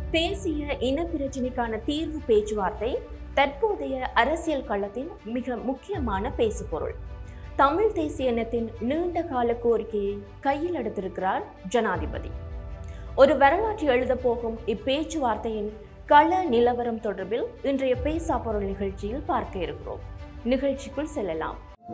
தேசிய இன பிரச்சினைக்கான தீர்வு பேச்சுவார்த்தை தற்போதைய அரசியல் களத்தின் மிக முக்கியமான பேசுபொருள் தமிழ் தேசிய இனத்தின் நீண்ட கால கோரிக்கையை கையில் எடுத்திருக்கிறார் ஜனாதிபதி ஒரு வரலாற்று எழுதப் போகும் இப்பேச்சுவார்த்தையின் கள நிலவரம் தொடர்பில் இன்றைய பேசா பொருள் நிகழ்ச்சியில் பார்க்க இருக்கிறோம் நிகழ்ச்சிக்குள் செல்லலாம்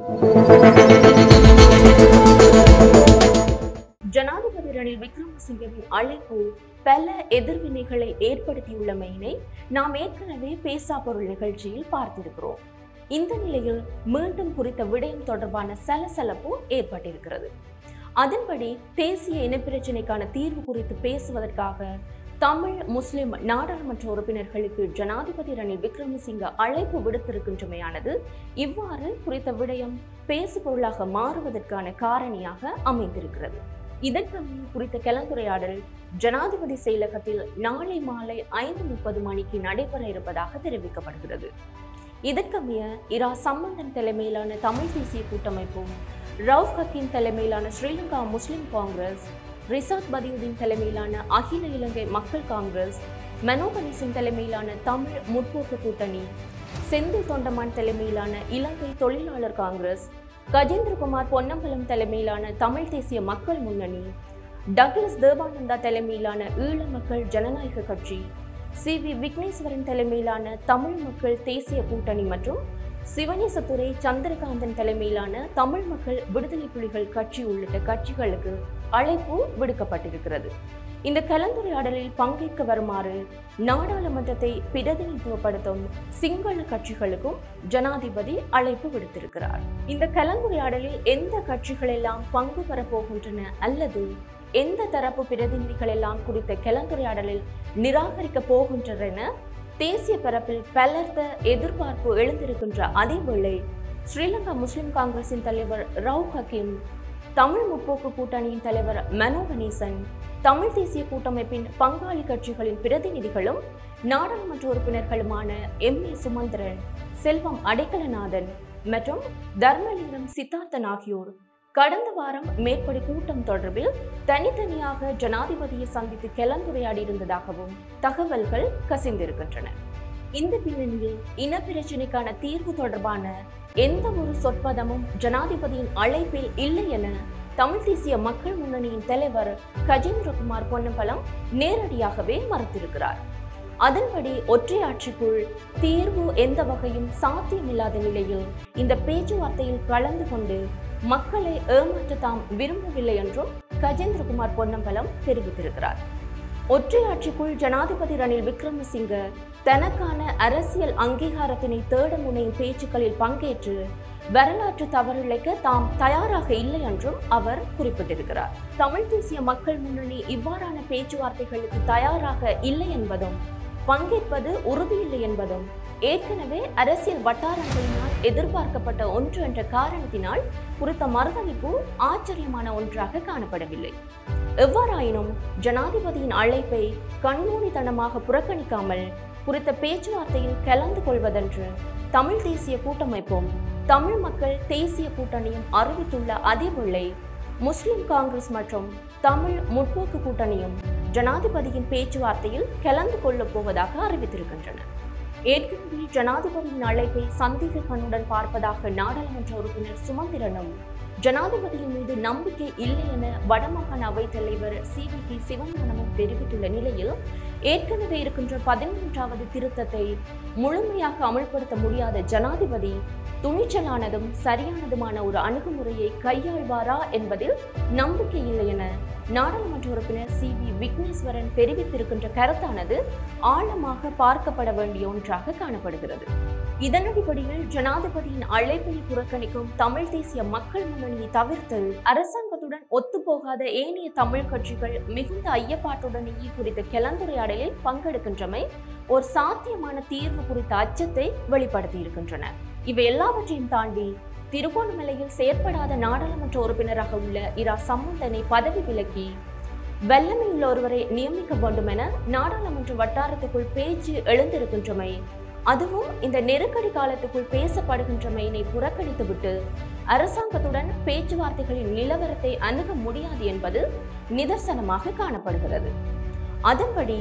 ஜனாதிபதி ரணில் விக்ரமசிங்கவின் அழைப்பு பல எதிர்வினைகளை ஏற்படுத்தியுள்ளமையினை நாம் ஏற்கனவே பேசா பொருள் நிகழ்ச்சியில் பார்த்திருக்கிறோம் இந்த நிலையில் மீண்டும் குறித்த விடயம் தொடர்பான சலசலப்பு ஏற்பட்டிருக்கிறது அதன்படி தேசிய இனப்பிரச்சினைக்கான தீர்வு குறித்து பேசுவதற்காக தமிழ் முஸ்லிம் நாடாளுமன்ற உறுப்பினர்களுக்கு ஜனாதிபதி ரணில் விக்ரமசிங்க அழைப்பு விடுத்திருக்கின்றமையானது இவ்வாறு குறித்த விடயம் பேசுபொருளாக மாறுவதற்கான காரணியாக அமைந்திருக்கிறது இதற்கமைய குறித்த கலந்துரையாடல் ஜனாதிபதி செயலகத்தில் நாளை மாலை ஐந்து முப்பது மணிக்கு நடைபெற இருப்பதாக தெரிவிக்கப்படுகிறது இதற்கமைய இரா சம்பந்தன் தலைமையிலான தமிழ் தேசிய கூட்டமைப்பும் ரவுஃப் ஹக்கீம் தலைமையிலான ஸ்ரீலங்கா முஸ்லிம் காங்கிரஸ் ரிசாத் பதியுதீன் தலைமையிலான அகில இலங்கை மக்கள் காங்கிரஸ் மனோகணேசன் தலைமையிலான தமிழ் முற்போக்கு கூட்டணி செந்தில் தொண்டமான் தலைமையிலான இலங்கை தொழிலாளர் காங்கிரஸ் கஜேந்திரகுமார் பொன்னம்பலம் தலைமையிலான தமிழ் தேசிய மக்கள் முன்னணி டக்ளஸ் தேவானந்தா தலைமையிலான ஈழ மக்கள் ஜனநாயக கட்சி சி வி விக்னேஸ்வரன் தலைமையிலான தமிழ் மக்கள் தேசிய கூட்டணி மற்றும் சிவனேசத்துறை சந்திரகாந்தன் தலைமையிலான தமிழ் மக்கள் விடுதலை புலிகள் கட்சி உள்ளிட்ட கட்சிகளுக்கு அழைப்பு விடுக்கப்பட்டிருக்கிறது இந்த கலந்துரையாடலில் பங்கேற்க வருமாறு நாடாளுமன்றத்தை பிரதிநிதித்துவப்படுத்தும் சிங்கள கட்சிகளுக்கும் ஜனாதிபதி அழைப்பு விடுத்திருக்கிறார் இந்த கலந்துரையாடலில் எந்த கட்சிகள் எல்லாம் பங்கு பெறப் போகின்றன அல்லது எந்த தரப்பு பிரதிநிதிகள் எல்லாம் குறித்த கலந்துரையாடலில் நிராகரிக்க போகின்றன தேசிய பரப்பில் பலர்த்த எதிர்பார்ப்பு எழுந்திருக்கின்ற அதேவேளை ஸ்ரீலங்கா முஸ்லிம் காங்கிரசின் தலைவர் ரவு ஹக்கீம் தமிழ் முற்போக்கு கூட்டணியின் தலைவர் மனோ கணேசன் தமிழ் தேசிய கூட்டமைப்பின் பங்காளி கட்சிகளின் பிரதிநிதிகளும் நாடாளுமன்ற உறுப்பினர்களுமான எம் ஏ சுமந்திரன் செல்வம் அடைக்கலநாதன் மற்றும் தர்மலிங்கம் சித்தார்த்தன் ஆகியோர் கடந்த வாரம் மேற்படி கூட்டம் தொடர்பில் தனித்தனியாக ஜனாதிபதியை சந்தித்து கலந்துரையாடி இருந்ததாகவும் தகவல்கள் கசிந்திருக்கின்றன இந்த பின்னணியில் இனப்பிரச்சினைக்கான தீர்வு தொடர்பான எந்த ஒரு சொற்பதமும் ஜனாதிபதியின் அழைப்பில் இல்லை என தமிழ் தேசிய மக்கள் முன்னணியின் தலைவர் கஜேந்திரகுமார் பொன்னம்பலம் நேரடியாகவே மறுத்திருக்கிறார் அதன்படி ஒற்றையாட்சிக்குள் தீர்வு எந்த வகையும் சாத்தியமில்லாத நிலையில் இந்த பேச்சுவார்த்தையில் கலந்து கொண்டு மக்களை ஏமாற்ற தாம் விரும்பவில்லை என்றும் கஜேந்திரகுமார் பொன்னம்பலம் தெரிவித்திருக்கிறார் ஒற்றையாட்சிக்குள் ஜனாதிபதி ரணில் விக்ரமசிங்க தனக்கான அரசியல் அங்கீகாரத்தினை தேட முனையும் பேச்சுக்களில் பங்கேற்று வரலாற்று தவறிழைக்க தாம் தயாராக இல்லை என்றும் அவர் குறிப்பிட்டிருக்கிறார் தமிழ் தேசிய மக்கள் முன்னணி இவ்வாறான பேச்சுவார்த்தைகளுக்கு தயாராக இல்லை என்பதும் பங்கேற்பது உறுதியில்லை என்பதும் ஏற்கனவே அரசியல் வட்டாரங்களினால் எதிர்பார்க்கப்பட்ட ஒன்று என்ற காரணத்தினால் குறித்த மறுதளிப்பு ஆச்சரியமான ஒன்றாக காணப்படவில்லை எவ்வாறாயினும் ஜனாதிபதியின் அழைப்பை கண்மூடித்தனமாக புறக்கணிக்காமல் குறித்த பேச்சுவார்த்தையில் கலந்து கொள்வதென்று தமிழ் தேசிய கூட்டமைப்பும் தமிழ் மக்கள் தேசிய கூட்டணியும் அறிவித்துள்ள அதேவேளை முஸ்லிம் காங்கிரஸ் மற்றும் தமிழ் முற்போக்கு கூட்டணியும் ஜனாதிபதியின் பேச்சுவார்த்தையில் கலந்து கொள்ளப் போவதாக அறிவித்திருக்கின்றன ஏற்கனவே ஜனாதிபதியின் அழைப்பை சந்தேக கண்ணுடன் பார்ப்பதாக நாடாளுமன்ற உறுப்பினர் சுமந்திரனும் ஜனாதிபதியின் மீது நம்பிக்கை இல்லை என வடமாகாண அவைத் தலைவர் சி வி கே சிவஞானமும் தெரிவித்துள்ள நிலையில் ஏற்கனவே இருக்கின்ற பதிமூன்றாவது திருத்தத்தை முழுமையாக அமல்படுத்த முடியாத ஜனாதிபதி துணிச்சலானதும் சரியானதுமான ஒரு அணுகுமுறையை கையாள்வாரா என்பதில் நம்பிக்கை இல்லை என நாடாளுமன்ற உறுப்பினர் சி வி விக்னேஸ்வரன் தெரிவித்திருக்கின்ற கருத்தானது ஆழமாக பார்க்கப்பட வேண்டிய ஒன்றாக காணப்படுகிறது இதன் அடிப்படையில் ஜனாதிபதியின் அழைப்பை புறக்கணிக்கும் தமிழ் தேசிய மக்கள் முன்னணியை தவிர்த்து அரசாங்கத்துடன் ஒத்துப்போகாத ஏனைய தமிழ் கட்சிகள் மிகுந்த ஐயப்பாட்டுடனேயே குறித்த கலந்துரையாடலில் பங்கெடுக்கின்றமை ஒரு சாத்தியமான தீர்வு குறித்த அச்சத்தை வெளிப்படுத்தி இருக்கின்றன இவை எல்லாவற்றையும் தாண்டி திருகோணமலையில் செயற்படாத நாடாளுமன்ற உறுப்பினராக உள்ள இரா சம்பந்தனை பதவி விலக்கி வல்லமையுள்ள ஒருவரை நியமிக்க வேண்டும் என நாடாளுமன்ற வட்டாரத்துக்குள் பேச்சு எழுந்திருக்கின்றமை அதுவும் இந்த நெருக்கடி காலத்துக்குள் பேசப்படுகின்றமையினை புறக்கணித்துவிட்டு அரசாங்கத்துடன் பேச்சுவார்த்தைகளின் நிலவரத்தை அணுக முடியாது என்பது நிதர்சனமாக காணப்படுகிறது அதன்படி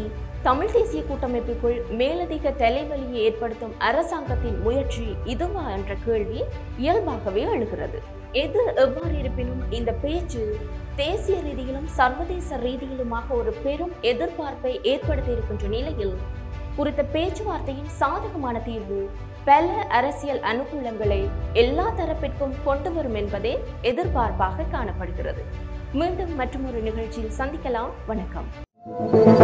தமிழ் தேசிய கூட்டமைப்புக்குள் மேலதிக தலைவலியை ஏற்படுத்தும் அரசாங்கத்தின் முயற்சி இதுவா என்ற கேள்வி இயல்பாகவே எழுகிறது எது எவ்வாறு இருப்பினும் இந்த பேச்சு தேசிய ரீதியிலும் சர்வதேச ரீதியிலுமாக ஒரு பெரும் எதிர்பார்ப்பை ஏற்படுத்தி இருக்கின்ற நிலையில் குறித்த பேச்சுவார்த்தையின் சாதகமான தீர்வு பல அரசியல் அனுகூலங்களை எல்லா தரப்பிற்கும் கொண்டு வரும் என்பதே எதிர்பார்ப்பாக காணப்படுகிறது மீண்டும் மற்றொரு நிகழ்ச்சியில் சந்திக்கலாம் வணக்கம்